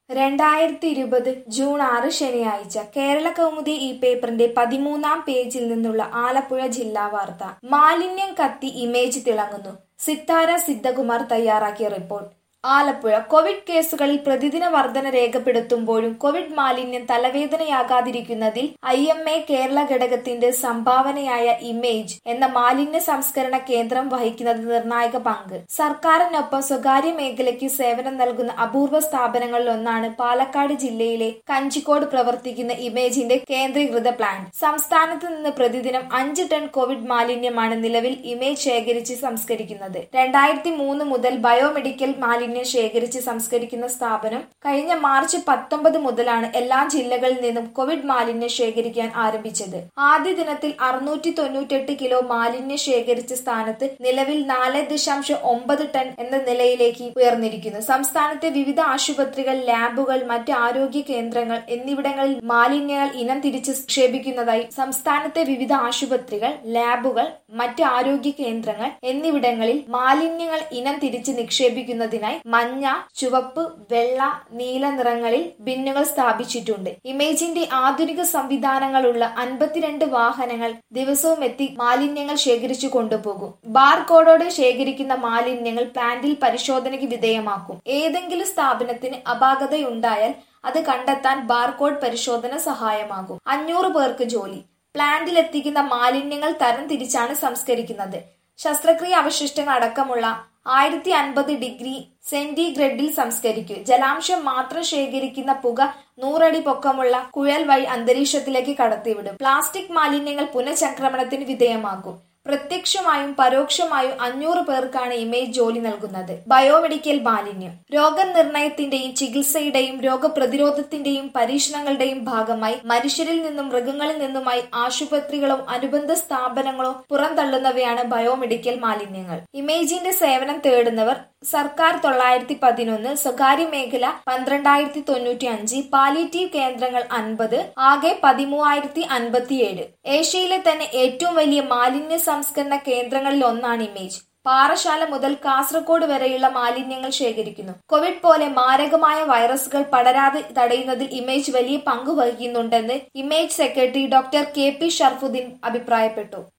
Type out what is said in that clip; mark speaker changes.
Speaker 1: രണ്ടായിരത്തി ഇരുപത് ജൂൺ ആറ് ശനിയാഴ്ച കേരള കൗമുദി ഈ പേപ്പറിന്റെ പതിമൂന്നാം പേജിൽ നിന്നുള്ള ആലപ്പുഴ ജില്ലാ വാർത്ത മാലിന്യം കത്തി ഇമേജ് തിളങ്ങുന്നു സിത്താര സിദ്ധകുമാർ തയ്യാറാക്കിയ റിപ്പോർട്ട് ആലപ്പുഴ കോവിഡ് കേസുകളിൽ പ്രതിദിന വർധന രേഖപ്പെടുത്തുമ്പോഴും കോവിഡ് മാലിന്യം തലവേദനയാകാതിരിക്കുന്നതിൽ ഐ എം എ കേരള ഘടകത്തിന്റെ സംഭാവനയായ ഇമേജ് എന്ന മാലിന്യ സംസ്കരണ കേന്ദ്രം വഹിക്കുന്നത് നിർണായക പങ്ക് സർക്കാരിനൊപ്പം സ്വകാര്യ മേഖലയ്ക്ക് സേവനം നൽകുന്ന അപൂർവ സ്ഥാപനങ്ങളിലൊന്നാണ് പാലക്കാട് ജില്ലയിലെ കഞ്ചിക്കോട് പ്രവർത്തിക്കുന്ന ഇമേജിന്റെ കേന്ദ്രീകൃത പ്ലാന്റ് സംസ്ഥാനത്ത് നിന്ന് പ്രതിദിനം അഞ്ച് ടൺ കോവിഡ് മാലിന്യമാണ് നിലവിൽ ഇമേജ് ശേഖരിച്ച് സംസ്കരിക്കുന്നത് രണ്ടായിരത്തി മൂന്ന് മുതൽ ബയോമെഡിക്കൽ മാലിന്യം ശേഖരിച്ച് സംസ്കരിക്കുന്ന സ്ഥാപനം കഴിഞ്ഞ മാർച്ച് പത്തൊമ്പത് മുതലാണ് എല്ലാ ജില്ലകളിൽ നിന്നും കോവിഡ് മാലിന്യം ശേഖരിക്കാൻ ആരംഭിച്ചത് ആദ്യ ദിനത്തിൽ അറുന്നൂറ്റി തൊണ്ണൂറ്റെട്ട് കിലോ മാലിന്യം ശേഖരിച്ച സ്ഥാനത്ത് നിലവിൽ നാല് ദശാംശം ഒമ്പത് ടൺ എന്ന നിലയിലേക്ക് ഉയർന്നിരിക്കുന്നു സംസ്ഥാനത്തെ വിവിധ ആശുപത്രികൾ ലാബുകൾ മറ്റ് ആരോഗ്യ കേന്ദ്രങ്ങൾ എന്നിവിടങ്ങളിൽ മാലിന്യങ്ങൾ ഇനം തിരിച്ച് നിക്ഷേപിക്കുന്നതായി സംസ്ഥാനത്തെ വിവിധ ആശുപത്രികൾ ലാബുകൾ മറ്റ് ആരോഗ്യ കേന്ദ്രങ്ങൾ എന്നിവിടങ്ങളിൽ മാലിന്യങ്ങൾ ഇനം തിരിച്ച് നിക്ഷേപിക്കുന്നതിനായി മഞ്ഞ ചുവപ്പ് വെള്ള നീല നിറങ്ങളിൽ ബിന്നുകൾ സ്ഥാപിച്ചിട്ടുണ്ട് ഇമേജിന്റെ ആധുനിക സംവിധാനങ്ങളുള്ള അൻപത്തിരണ്ട് വാഹനങ്ങൾ ദിവസവും എത്തി മാലിന്യങ്ങൾ ശേഖരിച്ചു കൊണ്ടുപോകും ബാർകോഡോടെ ശേഖരിക്കുന്ന മാലിന്യങ്ങൾ പ്ലാന്റിൽ പരിശോധനയ്ക്ക് വിധേയമാക്കും ഏതെങ്കിലും സ്ഥാപനത്തിന് അപാകതയുണ്ടായാൽ അത് കണ്ടെത്താൻ ബാർകോഡ് പരിശോധന സഹായമാകും അഞ്ഞൂറ് പേർക്ക് ജോലി പ്ലാന്റിൽ എത്തിക്കുന്ന മാലിന്യങ്ങൾ തരം തിരിച്ചാണ് സംസ്കരിക്കുന്നത് ശസ്ത്രക്രിയ അവശിഷ്ടങ്ങൾ അടക്കമുള്ള ആയിരത്തി അൻപത് ഡിഗ്രി സെന്റിഗ്രേഡിൽ സംസ്കരിക്കും ജലാംശം മാത്രം ശേഖരിക്കുന്ന പുക നൂറടി പൊക്കമുള്ള കുഴൽ വഴി അന്തരീക്ഷത്തിലേക്ക് കടത്തിവിടും പ്ലാസ്റ്റിക് മാലിന്യങ്ങൾ പുനഃചംക്രമണത്തിന് വിധേയമാക്കും പ്രത്യക്ഷമായും പരോക്ഷമായും അഞ്ഞൂറ് പേർക്കാണ് ഇമേജ് ജോലി നൽകുന്നത് ബയോമെഡിക്കൽ മാലിന്യം രോഗനിർണയത്തിന്റെയും ചികിത്സയുടെയും രോഗപ്രതിരോധത്തിന്റെയും പരീക്ഷണങ്ങളുടെയും ഭാഗമായി മനുഷ്യരിൽ നിന്നും മൃഗങ്ങളിൽ നിന്നുമായി ആശുപത്രികളോ അനുബന്ധ സ്ഥാപനങ്ങളോ പുറന്തള്ളുന്നവയാണ് ബയോമെഡിക്കൽ മാലിന്യങ്ങൾ ഇമേജിന്റെ സേവനം തേടുന്നവർ സർക്കാർ തൊള്ളായിരത്തി പതിനൊന്ന് സ്വകാര്യ മേഖല പന്ത്രണ്ടായിരത്തി തൊണ്ണൂറ്റി അഞ്ച് പാലിയേറ്റീവ് കേന്ദ്രങ്ങൾ അൻപത് ആകെ പതിമൂവായിരത്തി അൻപത്തിയേഴ് ഏഷ്യയിലെ തന്നെ ഏറ്റവും വലിയ മാലിന്യ സംസ്കരണ കേന്ദ്രങ്ങളിൽ ഒന്നാണ് ഇമേജ് പാറശാല മുതൽ കാസർഗോഡ് വരെയുള്ള മാലിന്യങ്ങൾ ശേഖരിക്കുന്നു കോവിഡ് പോലെ മാരകമായ വൈറസുകൾ പടരാതെ തടയുന്നതിൽ ഇമേജ് വലിയ പങ്ക് വഹിക്കുന്നുണ്ടെന്ന് IMAGE secretary doctor K P Sharafuddin അഭിപ്രായപ്പെട്ടു